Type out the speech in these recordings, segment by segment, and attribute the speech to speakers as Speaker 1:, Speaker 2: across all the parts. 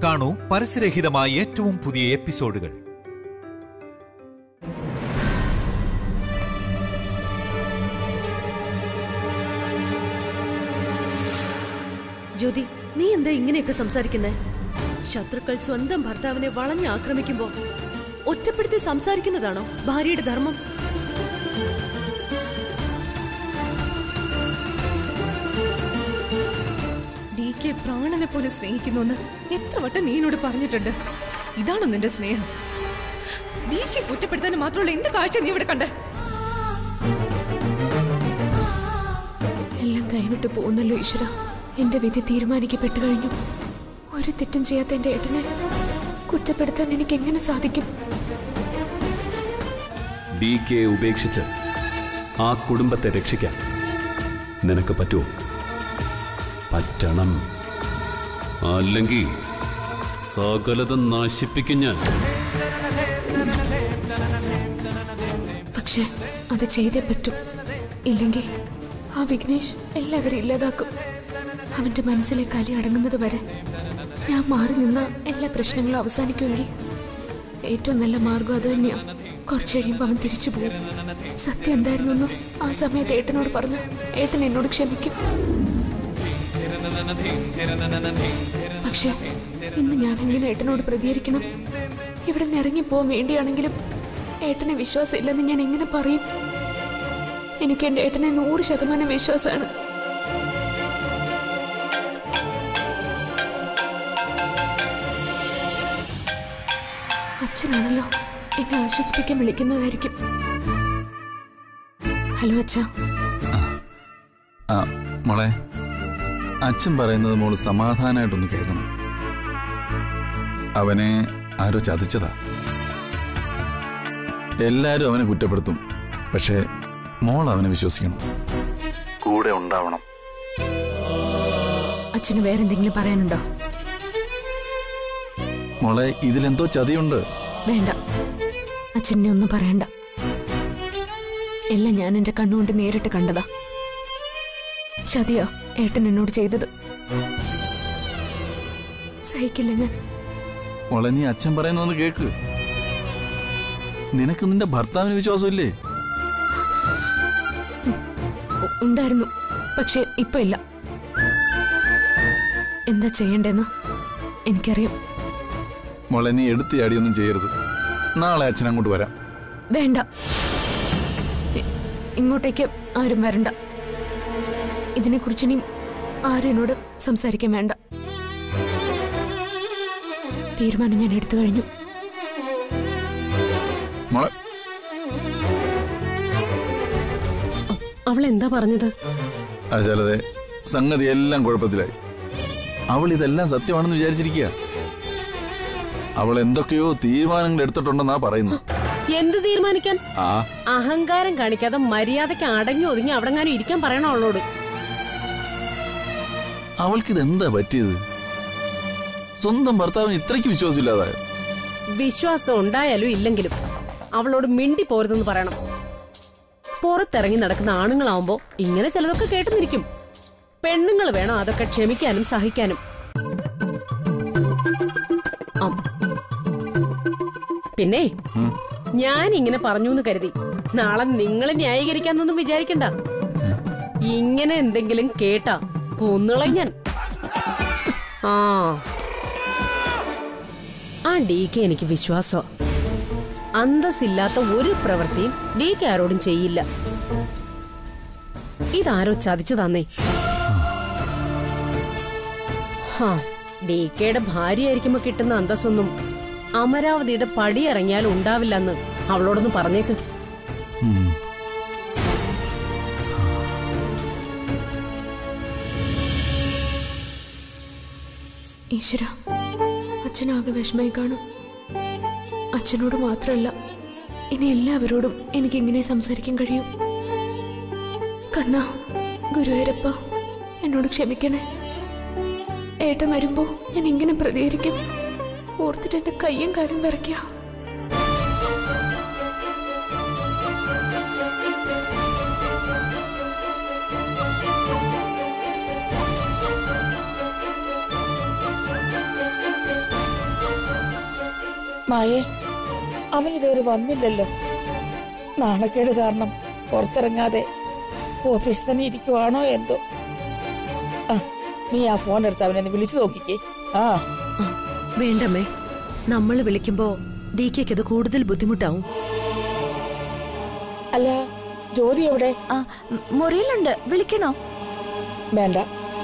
Speaker 1: കാണൂ പരസ്യരഹിതമായ ഏറ്റവും പുതിയ എപ്പിസോഡുകൾ
Speaker 2: ജ്യോതി നീ എന്താ ഇങ്ങനെയൊക്കെ സംസാരിക്കുന്നേ ശത്രുക്കൾ സ്വന്തം ഭർത്താവിനെ വളഞ്ഞ് ആക്രമിക്കുമ്പോ ഒറ്റപ്പെടുത്തി സംസാരിക്കുന്നതാണോ ഭാര്യയുടെ ധർമ്മം
Speaker 3: ഡി കെ പ്രാണനെ പോലെ സ്നേഹിക്കുന്നുവെന്ന് എത്ര വട്ടം നീ എന്നോട് പറഞ്ഞിട്ടുണ്ട് ഇതാണോ നിന്റെ സ്നേഹം ഡി കെ കുറ്റപ്പെടുത്താൻ മാത്രമുള്ള എന്ത് കാഴ്ച നീ ഇവിടെ കണ്ടേ
Speaker 4: എല്ലാം കൈവിട്ട് പോകുന്നല്ലോ ഈശ്വര എന്റെ വിധി തീരുമാനിക്കപ്പെട്ടു കഴിഞ്ഞു ഒരു തെറ്റും ചെയ്യാത്ത എന്റെ ഏട്ടനെ കുറ്റപ്പെടുത്താൻ എനിക്ക് എങ്ങനെ സാധിക്കും
Speaker 5: ഡി കെ ഉപേക്ഷിച്ച് ആ കുടുംബത്തെ രക്ഷിക്കാൻ നിനക്ക് പറ്റുമോ പറ്റണം അല്ലെങ്കിൽ സകലതും നശിപ്പിക്കും ഞാൻ
Speaker 4: പക്ഷെ അത് ചെയ്തേ പറ്റും ഇല്ലെങ്കിൽ ആ വിഘ്നേഷ് എല്ലാവരും ഇല്ലാതാക്കും അവന്റെ മനസ്സിലെ കലി അടങ്ങുന്നത് വരെ ഞാൻ മാറി നിന്ന എല്ലാ പ്രശ്നങ്ങളും അവസാനിക്കുമെങ്കിൽ ഏറ്റവും നല്ല മാർഗം അത് തന്നെയാ കുറച്ച് കഴിയുമ്പോൾ അവൻ തിരിച്ചു പോകും സത്യം എന്തായിരുന്നു ആ സമയത്ത് ഏട്ടനോട് പറഞ്ഞു ഏട്ടൻ എന്നോട് ക്ഷമിക്കും പക്ഷെ ഇന്ന് ഞാൻ എങ്ങനെ ഏട്ടനോട് പ്രതികരിക്കണം ഇവിടെ നിന്ന് ഇറങ്ങിപ്പോവാൻ വേണ്ടിയാണെങ്കിലും ഏട്ടനെ വിശ്വാസമില്ലെന്ന് ഞാൻ എങ്ങനെ പറയും എനിക്ക് എൻ്റെ ഏട്ടനെ നൂറ് ശതമാനം വിശ്വാസമാണ് അച്ഛനാണല്ലോ എന്നെ ആശ്വസിപ്പിക്കാൻ വിളിക്കുന്നതായിരിക്കും ഹലോ അച്ഛാ
Speaker 6: ആ മോളെ അച്ഛൻ പറയുന്നത് മോള് സമാധാനമായിട്ടൊന്ന് കേൾക്കണം അവനെ ആരോ ചതിച്ചതാ എല്ലാരും അവനെ കുറ്റപ്പെടുത്തും പക്ഷേ മോൾ അവനെ വിശ്വസിക്കണം കൂടെ ഉണ്ടാവണം
Speaker 4: അച്ഛന് വേറെന്തെങ്കിലും പറയാനുണ്ടോ
Speaker 6: മോളെ ഇതിലെന്തോ ചതിയുണ്ട്
Speaker 4: വേണ്ട അച്ഛനെ ഒന്നും പറയണ്ട എല്ലാം ഞാൻ എന്റെ കണ്ണുകൊണ്ട് നേരിട്ട് കണ്ടതാ ചതിയാ ഏട്ടൻ എന്നോട് ചെയ്തത് സഹിക്കില്ല ഞാൻ
Speaker 6: മോളെ നീ അച്ഛൻ പറയുന്നൊന്ന് കേക്ക് നിനക്ക് നിന്റെ ഭർത്താവിന് വിശ്വാസമില്ലേ
Speaker 4: ഉ- ഉണ്ടായിരുന്നു പക്ഷെ ഇപ്പൊ ഇല്ല എന്താ ചെയ്യണ്ടെന്ന് എനിക്കറിയാം
Speaker 6: മോളെ നീ എടുത്ത് ചാടിയൊന്നും ചെയ്യരുത് നാളെ അച്ഛൻ അങ്ങോട്ട് വരാം
Speaker 4: വേണ്ട ഇ- ഇങ്ങോട്ടേക്ക് ആരും വരണ്ട ഇതിനെക്കുറിച്ച് ഇനി ആരും എന്നോട് സംസാരിക്കാൻ വേണ്ട തീരുമാനം ഞാൻ എടുത്തു കഴിഞ്ഞു
Speaker 6: മോളെ
Speaker 2: അവൾ എന്താ പറഞ്ഞത്
Speaker 6: ആശാലതെ സംഗതി എല്ലാം കുഴപ്പത്തിലായി അവൾ ഇതെല്ലാം സത്യമാണെന്ന് വിചാരിച്ചിരിക്കുക അവൾ എന്തൊക്കെയോ തീരുമാനങ്ങൾ എടുത്തിട്ടുണ്ടെന്നാ പറയുന്നു
Speaker 2: എന്ത് തീരുമാനിക്കാൻ
Speaker 6: ആ
Speaker 2: അഹങ്കാരം കാണിക്കാതെ മര്യാദയ്ക്ക് അടങ്ങി ഒതുങ്ങി അവിടെങ്ങാനും ഇരിക്കാൻ പറയണോ അവളോട്
Speaker 6: അവൾക്കിത് എന്താ പറ്റിയത് സ്വന്തം ഭർത്താവിന് ഇത്രയ്ക്ക് വിശ്വാസമില്ലാതായോ
Speaker 2: വിശ്വാസം ഉണ്ടായാലും ഇല്ലെങ്കിലും അവളോട് മിണ്ടി പോരുതെന്ന് പറയണം പുറത്തിറങ്ങി നടക്കുന്ന ആണുങ്ങളാവുമ്പോ ഇങ്ങനെ ചിലതൊക്കെ കേട്ടുന്നിരിക്കും പെണ്ണുങ്ങൾ വേണം അതൊക്കെ ക്ഷമിക്കാനും സഹിക്കാനും അം. പിന്നെ ഞാൻ ഇങ്ങനെ പറഞ്ഞു എന്ന് കരുതി നാളെ നിങ്ങൾ ന്യായീകരിക്കാന്നൊന്നും വിചാരിക്കണ്ട ഇങ്ങനെ എന്തെങ്കിലും കേട്ടാ കൊന്നുകളെ ഞാൻ ആ ആ ഡി കെ എനിക്ക് വിശ്വാസമാ അന്തസ്സില്ലാത്ത ഒരു പ്രവൃത്തിയും ഡി കെ ആരോടും ചെയ്യില്ല ഇതാരോ ചതിച്ചു തന്നേ ഹാ ഡി കെയുടെ ഭാര്യയായിരിക്കുമ്പോ കിട്ടുന്ന അന്തസ്സൊന്നും അമരാവതിയുടെ പടിയിറങ്ങിയാൽ ഉണ്ടാവില്ലെന്ന് അവളോടൊന്ന് പറഞ്ഞേക്ക്
Speaker 6: ഉം.
Speaker 4: ഈശ്വര അച്ഛനാകെ വിഷമായി കാണും അച്ഛനോട് മാത്രമല്ല ഇനി എല്ലാവരോടും എനിക്ക് എങ്ങനെ സംസാരിക്കാൻ കഴിയും കണ്ണ ഗുരുവായൂരപ്പ എന്നോട് ക്ഷമിക്കണേ ഏട്ടൻ വരുമ്പോ ഞാൻ ഇങ്ങനെ പ്രതികരിക്കും ഓർത്തിട്ട് എന്റെ കയ്യും കാലും വിറയ്ക്കുക
Speaker 7: മായേ അവൻ ഇതുവരെ വന്നില്ലല്ലോ നാണക്കേട് കാരണം പുറത്തിറങ്ങാതെ ഓഫീസിൽ തന്നെ ഇരിക്കുവാണോ എന്തോ ആ നീ ആ ഫോൺ എടുത്ത് അവനെ ഒന്ന് വിളിച്ചു നോക്കിക്കേ ആ
Speaker 8: ആ, വേണ്ടമ്മേ നമ്മൾ വിളിക്കുമ്പോ ഡി കെക്ക് അത് കൂടുതൽ ബുദ്ധിമുട്ടാവും
Speaker 7: അല്ല ജ്യോതി എവിടെ
Speaker 9: ആ മ് മുറിയിലുണ്ട് വിളിക്കണോ
Speaker 7: വേണ്ട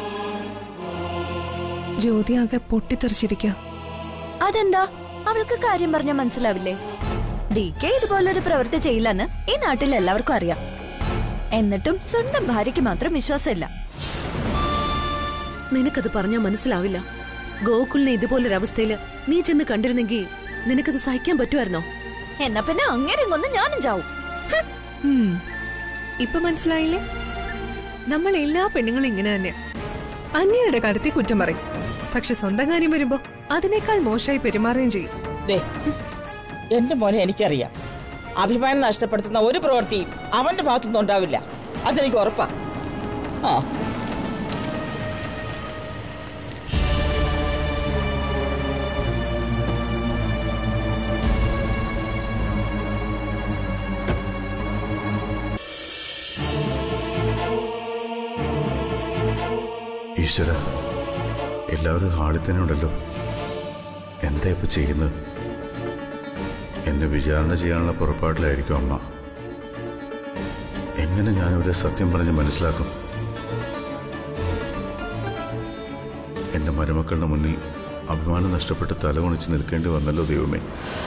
Speaker 3: ജ്യോതി ആകെ പൊട്ടിത്തെറിച്ചിരിക്കുക
Speaker 9: അതെന്താ അവൾക്ക് കാര്യം പറഞ്ഞാൽ മനസ്സിലാവില്ലേ ഡി കെ ഇതുപോലൊരു പ്രവൃത്തി ചെയ്യില്ലെന്ന് ഈ നാട്ടിൽ എല്ലാവർക്കും അറിയാം എന്നിട്ടും സ്വന്തം ഭാര്യയ്ക്ക് മാത്രം വിശ്വാസമില്ല
Speaker 8: നിനക്കത് പറഞ്ഞാൽ മനസ്സിലാവില്ല ഗോകുലിനെ ഇതുപോലൊരവസ്ഥയില് നീ ചെന്ന് കണ്ടിരുന്നെങ്കിൽ നിനക്കത് സഹിക്കാൻ പറ്റുമായിരുന്നോ
Speaker 9: എന്നാ പിന്നെ അങ്ങനെ കൊന്ന് ഞാനും ചാവും ഹ്.
Speaker 3: ഉം. ഇപ്പൊ മനസ്സിലായില്ലേ നമ്മൾ എല്ലാ പെണ്ണുങ്ങളും ഇങ്ങനെ തന്നെ അന്യരുടെ കാര്യത്തിൽ കുറ്റം പറയും പക്ഷെ സ്വന്തം കാര്യം വരുമ്പോ അതിനേക്കാൾ മോശമായി പെരുമാറുകയും ചെയ്യും
Speaker 7: ദേ എന്റെ മോനെ എനിക്കറിയാം അഭിമാനം നഷ്ടപ്പെടുത്തുന്ന ഒരു പ്രവൃത്തിയും അവന്റെ ഭാഗത്തുനിന്നും ഉണ്ടാവില്ല അതെനിക്ക് ഉറപ്പാ ആ
Speaker 10: ഈശ്വര എല്ലാവരും ഹാളിൽ തന്നെ ഉണ്ടല്ലോ എന്താ ഇപ്പൊ ചെയ്യുന്നത് എന്നെ വിചാരണ ചെയ്യാനുള്ള പുറപ്പാടിലായിരിക്കും അമ്മ എങ്ങനെ ഞാനിവരെ സത്യം പറഞ്ഞ് മനസ്സിലാക്കും എന്റെ മരുമക്കളുടെ മുന്നിൽ അഭിമാനം നഷ്ടപ്പെട്ട് തലകുണിച്ച് നിൽക്കേണ്ടി വന്നല്ലോ ദൈവമേ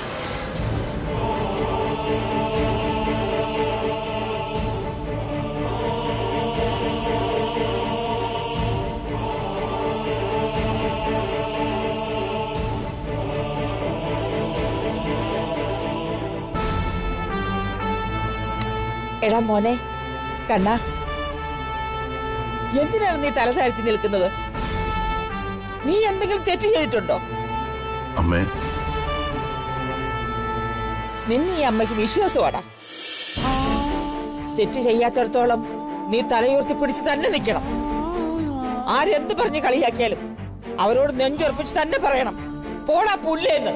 Speaker 7: എടാ മോനെ കണ്ണ എന്തിനാണ് നീ തല താഴ്ത്തി നിൽക്കുന്നത് നീ എന്തെങ്കിലും തെറ്റ് ചെയ്തിട്ടുണ്ടോ
Speaker 10: അമ്മേ
Speaker 7: നിന്നെ ഈ അമ്മയ്ക്ക് വിശ്വാസമാടാ തെറ്റ് ചെയ്യാത്തടത്തോളം നീ തലയുയർത്തി പിടിച്ച് തന്നെ നിൽക്കണം ആരെന്ത് പറഞ്ഞ് കളിയാക്കിയാലും അവരോട് നെഞ്ചുറപ്പിച്ച് തന്നെ പറയണം പോടാ പുല്ലേന്ന്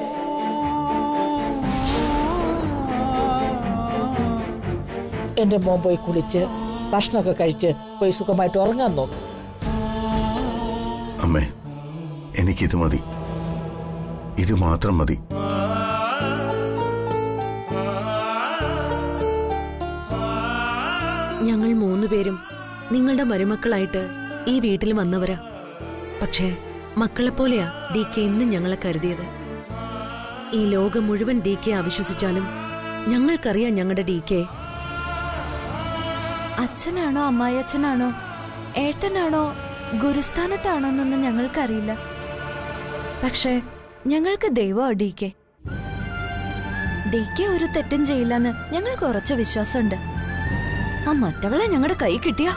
Speaker 7: എന്റെ മോൻ പോയി കുളിച്ച് ഭക്ഷണമൊക്കെ കഴിച്ച് പോയി സുഖമായിട്ട് ഉറങ്ങാൻ നോക്ക്
Speaker 10: അമ്മേ എനിക്കിത് മതി ഇത് മാത്രം മതി
Speaker 8: ഞങ്ങൾ മൂന്നുപേരും നിങ്ങളുടെ മരുമക്കളായിട്ട് ഈ വീട്ടിൽ വന്നവരാ പക്ഷേ മക്കളെപ്പോലെയാ ഡി കെ ഇന്നും ഞങ്ങളെ കരുതിയത് ഈ ലോകം മുഴുവൻ ഡി കെ അവിശ്വസിച്ചാലും ഞങ്ങൾക്കറിയാം ഞങ്ങളുടെ ഡി കെ
Speaker 9: അച്ഛനാണോ അമ്മായിയച്ഛനാണോ ഏട്ടനാണോ ഗുരുസ്ഥാനത്താണോ എന്നൊന്നും ഞങ്ങൾക്കറിയില്ല പക്ഷേ ഞങ്ങൾക്ക് ദൈവം ഡി കെ ഡി കെ ഒരു തെറ്റും ചെയ്യില്ലെന്ന് ഞങ്ങൾക്ക് ഉറച്ച വിശ്വാസമുണ്ട് ആ മറ്റവളെ ഞങ്ങളുടെ കൈ കിട്ടിയാ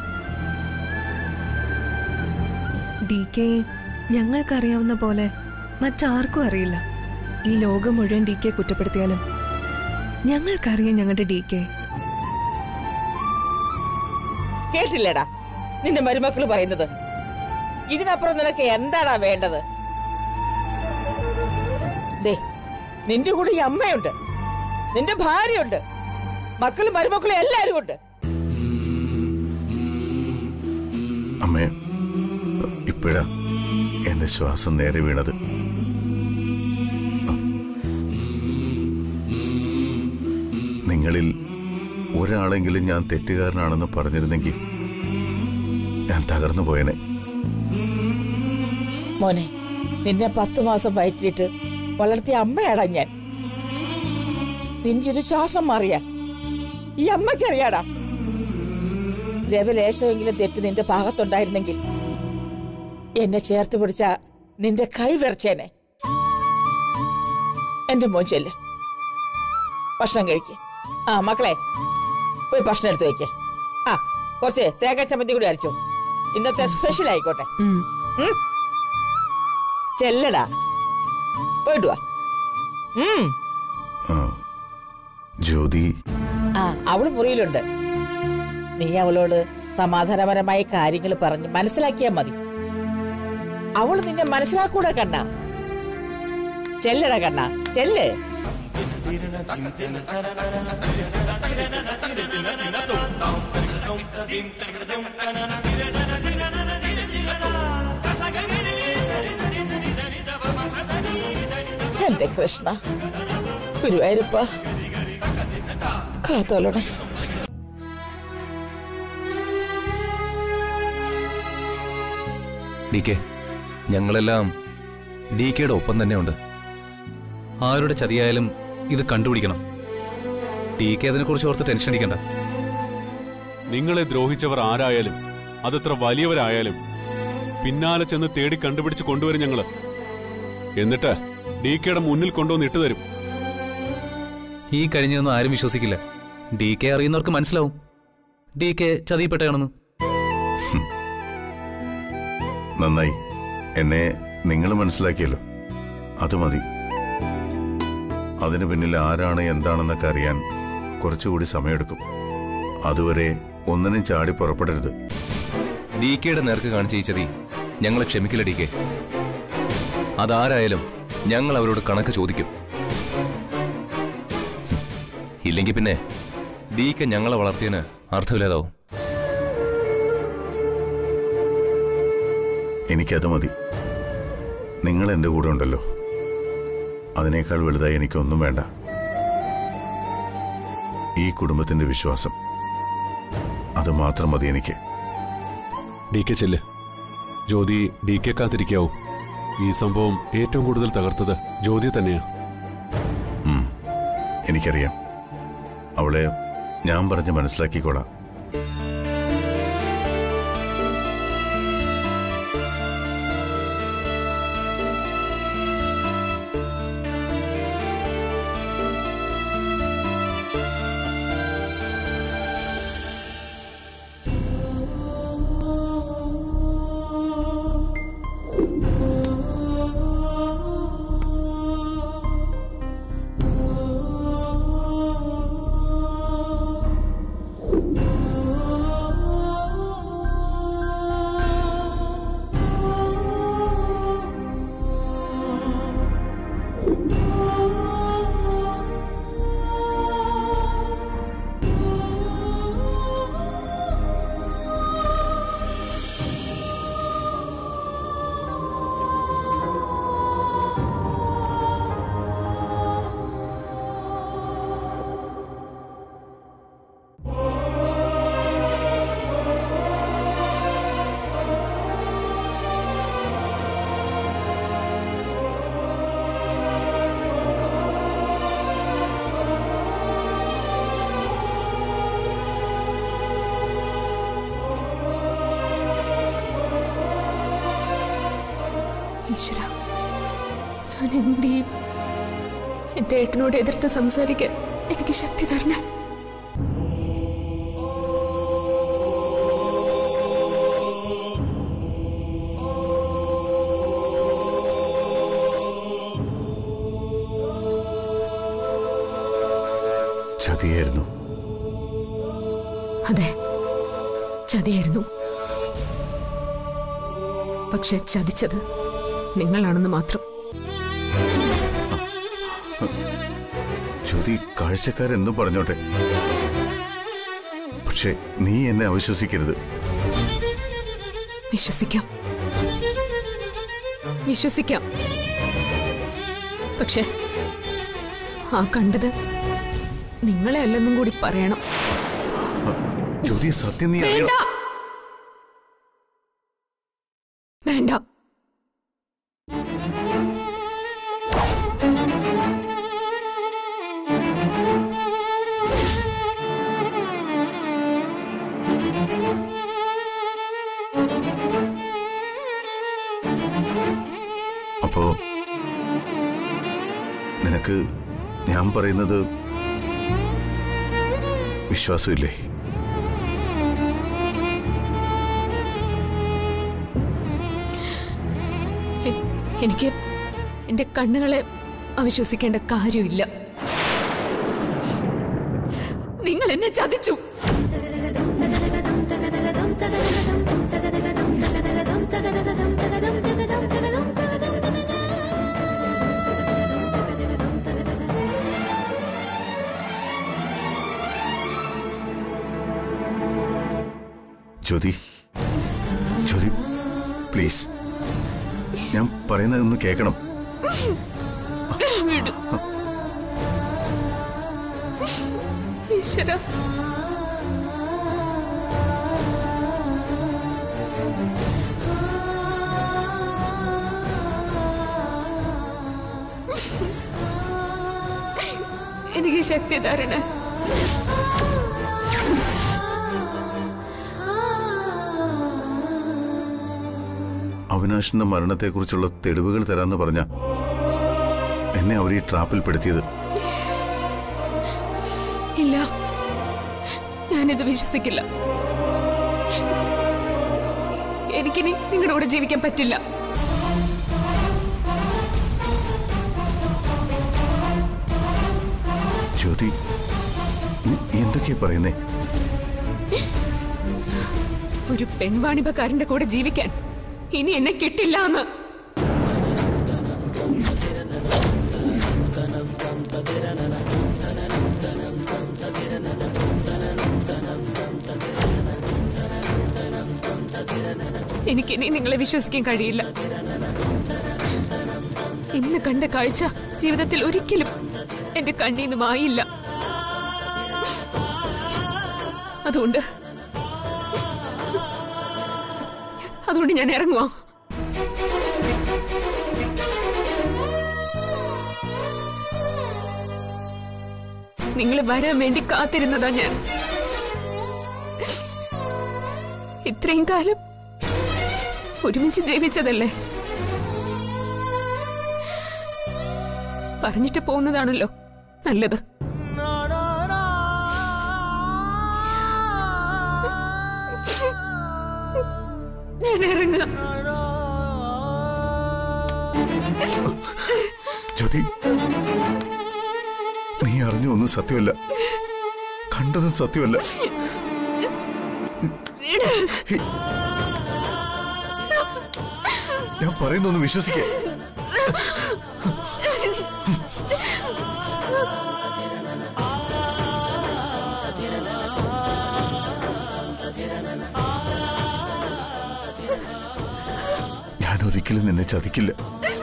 Speaker 3: ഡി കെ ഞങ്ങൾക്കറിയാവുന്ന പോലെ മറ്റാർക്കും അറിയില്ല ഈ ലോകം മുഴുവൻ ഡി കെ കുറ്റപ്പെടുത്തിയാലും ഞങ്ങൾക്കറിയാം ഞങ്ങളുടെ ഡി കെ
Speaker 7: കേട്ടില്ലേടാ നിന്റെ മരുമക്കൾ പറയുന്നത് ഇതിനപ്പുറം നിനക്ക് എന്താടാ വേണ്ടത് ദേ നിന്റെ കൂടെ ഈ അമ്മയുണ്ട് നിന്റെ ഭാര്യയുണ്ട് മക്കളും മരുമക്കളും എല്ലാരും ഉണ്ട്
Speaker 10: അമ്മേ ഇപ്പോഴാ എന്റെ ശ്വാസം നേരെ വീണത് നിങ്ങളിൽ ഒരാളെങ്കിലും ഞാൻ തെറ്റുകാരനാണെന്ന് പറഞ്ഞിരുന്നെങ്കിൽ ഞാൻ തകർന്നു പോയനെ
Speaker 7: മോനെ നിന്നെ പത്ത് മാസം വയറ്റിയിട്ട് വളർത്തിയ അമ്മയാടാ ഞാൻ നിന്റെ ഒരു ശ്വാസം മാറിയാൽ ഈ അമ്മയ്ക്കറിയാടാ ലവലേശമെങ്കിലും തെറ്റ് നിന്റെ ഭാഗത്തുണ്ടായിരുന്നെങ്കിൽ എന്നെ ചേർത്ത് പിടിച്ച നിന്റെ കൈ വിറച്ചേനെ എന്റെ മോൻ ചെല്ല് ഭക്ഷണം കഴിക്ക് ആ മക്കളെ പോയി ഭക്ഷണം എടുത്ത് വെക്ക് ആ കുറച്ച് തേങ്ങ ചമ്മന്തി കൂടി അരച്ചു ഇന്നത്തെ സ്പെഷ്യൽ ആയിക്കോട്ടെ
Speaker 8: ഉം.
Speaker 7: ഉം? ചെല്ലടാ പോയിട്ട് വാ ഉം.
Speaker 10: ആ, ജ്യോതി
Speaker 7: ആ അവള് മുറിയിലുണ്ട് നീ അവളോട് സമാധാനപരമായ കാര്യങ്ങൾ പറഞ്ഞ് മനസ്സിലാക്കിയാ മതി അവള് നിന്നെ മനസ്സിലാക്കൂടെ കണ്ണ ചെല്ലടാ കണ്ണ ചെല്ല് എന്റെ കൃഷ്ണ ഗുരുവായൂരപ്പ കാത്തോളണേ
Speaker 11: ഡി കെ ഞങ്ങളെല്ലാം ഡി കെയുടെ ഒപ്പം തന്നെയുണ്ട് ആരുടെ ചതിയായാലും ഇത് കണ്ടുപിടിക്കണം ഡി കെ അതിനെക്കുറിച്ച് ഓർത്ത് ടെൻഷൻ അടിക്കണ്ട
Speaker 12: നിങ്ങളെ ദ്രോഹിച്ചവർ ആരായാലും അതെത്ര വലിയവരായാലും പിന്നാലെ ചെന്ന് തേടി കണ്ടുപിടിച്ച് കൊണ്ടുവരും ഞങ്ങള് എന്നിട്ട് ഡി കെയുടെ മുന്നിൽ കൊണ്ടുവന്ന് ഇട്ടുതരും
Speaker 11: ഈ കഴിഞ്ഞതൊന്നും ആരും വിശ്വസിക്കില്ല ഡി കെ അറിയുന്നവർക്ക് മനസ്സിലാവും ഡി കെ ചതിയപ്പെട്ടയാണെന്ന്
Speaker 10: നന്നായി എന്നെ നിങ്ങൾ മനസ്സിലാക്കിയല്ലോ അത് മതി അതിനു പിന്നിൽ ആരാണ് എന്താണെന്നൊക്കെ അറിയാൻ കുറച്ചുകൂടി സമയമെടുക്കും അതുവരെ ഒന്നിനും ചാടി പുറപ്പെടരുത്
Speaker 11: ഡി കെയുടെ നേർക്ക് കാണിച്ച ഈ ചതി ഞങ്ങൾ ക്ഷമിക്കില്ല ഡി കെ അതാരായാലും ഞങ്ങൾ അവരോട് കണക്ക് ചോദിക്കും ഹും. ഇല്ലെങ്കിൽ പിന്നെ ഡി കെ ഞങ്ങളെ വളർത്തിയതിന് അർത്ഥമില്ലാതാവും
Speaker 10: എനിക്കത് മതി നിങ്ങൾ എൻ്റെ കൂടെ ഉണ്ടല്ലോ അതിനേക്കാൾ വലുതായി എനിക്കൊന്നും വേണ്ട ഈ കുടുംബത്തിന്റെ വിശ്വാസം അത് മാത്രം മതി എനിക്ക്
Speaker 12: ഡി കെ ചെല്ല് ജ്യോതി ഡി കെ കാത്തിരിക്കാവും ഈ സംഭവം ഏറ്റവും കൂടുതൽ തകർത്തത് ജ്യോതി തന്നെയാ
Speaker 10: ഉം, എനിക്കറിയാം അവളെ ഞാൻ പറഞ്ഞ് മനസ്സിലാക്കിക്കോളാം
Speaker 4: ഈശ്വര ഞാൻ എന്ത് ചെയ്യും എന്റെ ഏട്ടനോട് എതിർത്ത് സംസാരിക്കാൻ എനിക്ക് ശക്തി തരണേ
Speaker 10: ചതിയായിരുന്നു
Speaker 4: അതെ ചതിയായിരുന്നു പക്ഷെ ചതിച്ചത് നിങ്ങളാണെന്ന് മാത്രം
Speaker 10: ജ്യോതി കാഴ്ചക്കാരെന്നും പറഞ്ഞോട്ടെ പക്ഷെ നീ എന്നെ അവിശ്വസിക്കരുത്
Speaker 4: വിശ്വസിക്കാം വിശ്വസിക്കാം പക്ഷെ ആ കണ്ടത് നിങ്ങളെ അല്ലെന്നും കൂടി പറയണം
Speaker 10: ജ്യോതി സത്യം നീ അറിയണം
Speaker 4: വേണ്ട വേണ്ട
Speaker 10: അപ്പോ നിനക്ക് ഞാൻ പറയുന്നത് വിശ്വാസമില്ലേ
Speaker 4: എ- എനിക്ക് എന്റെ കണ്ണുകളെ അവിശ്വസിക്കേണ്ട കാര്യമില്ല നിങ്ങൾ എന്നെ ചതിച്ചു
Speaker 10: ജ്യോതി ജ്യോതി പ്ലീസ് ഞാൻ പറയുന്നത് ഒന്ന് കേൾക്കണം
Speaker 4: വിടു ഈശ്വര എനിക്ക് ശക്തി തരണേ
Speaker 10: അവിനാശിന്റെ മരണത്തെക്കുറിച്ചുള്ള തെളിവുകൾ തരാന്ന് പറഞ്ഞ എന്നെ അവർ ഈ ട്രാപ്പിൽ പെടുത്തിയത്
Speaker 4: ഇല്ല ഞാനിത് വിശ്വസിക്കില്ല എനിക്കിനി നിങ്ങളുടെ കൂടെ ജീവിക്കാൻ പറ്റില്ല
Speaker 10: ജ്യോതി നീ എന്തൊക്കെയാ പറയുന്നേ
Speaker 4: ഒരു പെൺവാണിഭക്കാരന്റെ കൂടെ ജീവിക്കാൻ ഇനി എന്നെ കിട്ടില്ല എന്ന് എനിക്കിനി നിങ്ങളെ വിശ്വസിക്കാൻ കഴിയില്ല ഇന്ന് കണ്ട കാഴ്ച ജീവിതത്തിൽ ഒരിക്കലും എന്റെ കണ്ണീന്ന് മായില്ല അതുകൊണ്ട് അതുകൊണ്ട് ഞാൻ ഇറങ്ങുവാ നിങ്ങൾ വരാൻ വേണ്ടി കാത്തിരുന്നതാ ഞാൻ ഇത്രയും കാലം ഒരുമിച്ച് ജീവിച്ചതല്ലേ പറഞ്ഞിട്ട് പോകുന്നതാണല്ലോ നല്ലത് ഞാൻ ഇറങ്ങാം
Speaker 10: ജ്യോതി നീ അറിഞ്ഞ ഒന്നും സത്യമല്ല കണ്ടതും സത്യമല്ല ഞാൻ പറയുന്നൊന്ന് വിശ്വസിക്കേ ഞാൻ ഒരിക്കലും നിന്നെ ചതിക്കില്ല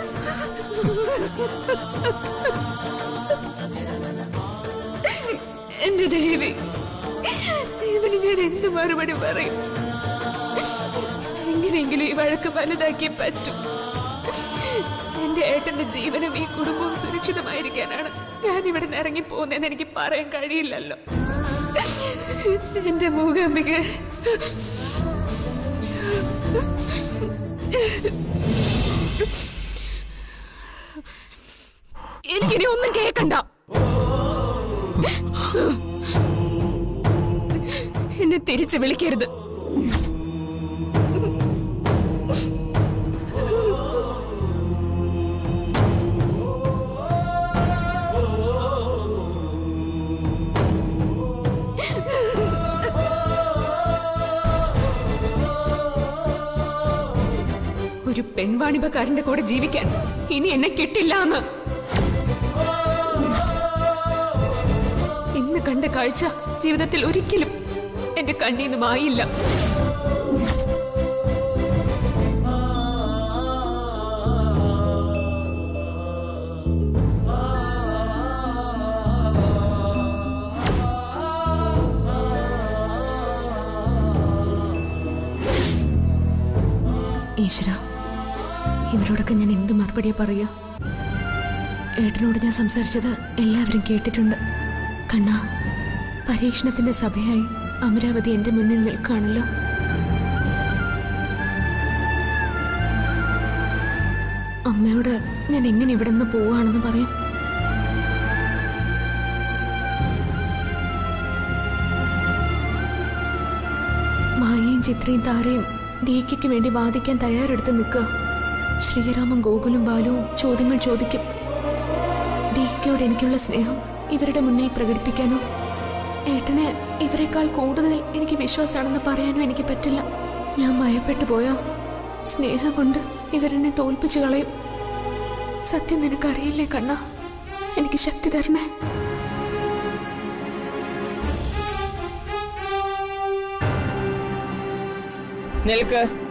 Speaker 4: എന്റെ ദേവി ഇതിന് ഞാൻ എന്ത് മറുപടി പറയും എങ്ങനെയെങ്കിലും ഈ വഴക്ക് വലുതാക്കിയേ പറ്റൂ എന്റെ ഏട്ടന്റെ ജീവനും ഈ കുടുംബവും സുരക്ഷിതമായിരിക്കാനാണ് ഞാൻ ഇവിടെ നിന്ന് ഇറങ്ങി പോകുന്നതെന്ന് എനിക്ക് പറയാൻ കഴിയില്ലല്ലോ എന്റെ മൂകാംബിക എനിക്കിനി ഒന്നും കേൾക്കണ്ട എന്നെ തിരിച്ചു വിളിക്കരുത് ഒരു പെൺവാണിഭക്കാരന്റെ കൂടെ ജീവിക്കാൻ ഇനി എന്നെ കിട്ടില്ല എന്ന് ഇന്ന് കണ്ട കാഴ്ച ജീവിതത്തിൽ ഒരിക്കലും എന്റെ കണ്ണീന്ന് മായില്ല ഈശ്വര ഇവരോടൊക്കെ ഞാൻ എന്ത് മറുപടിയാ പറയാ ഏട്ടനോട് ഞാൻ സംസാരിച്ചത് എല്ലാവരും കേട്ടിട്ടുണ്ട് കണ്ണാ പരീക്ഷണത്തിന്റെ സഭയായി അമരാവതി എന്റെ മുന്നിൽ നിൽക്കുകയാണല്ലോ അമ്മയോട് ഞാൻ എങ്ങനെ ഇവിടെ നിന്ന് പോവാണെന്ന് പറയും മായയും ചിത്രയും താരയും ഡീക്കയ്ക്ക് വേണ്ടി വാദിക്കാൻ തയ്യാറെടുത്ത് നിൽക്കുക ശ്രീരാമൻ ഗോകുലും ബാലുവും ചോദ്യങ്ങൾ ചോദിക്കും ഡീക്കയോട് എനിക്കുള്ള സ്നേഹം ഇവരുടെ മുന്നിൽ പ്രകടിപ്പിക്കാനോ ഏട്ടന് ഇവരെക്കാൾ കൂടുതൽ എനിക്ക് വിശ്വാസമാണെന്ന് പറയാനും എനിക്ക് പറ്റില്ല ഞാൻ മയപ്പെട്ടു പോയാ സ്നേഹം കൊണ്ട് ഇവരെന്നെ തോൽപ്പിച്ചു കളയും സത്യം നിനക്കറിയില്ലേ കണ്ണ എനിക്ക് ശക്തി തരണേ
Speaker 7: നിൽക്ക്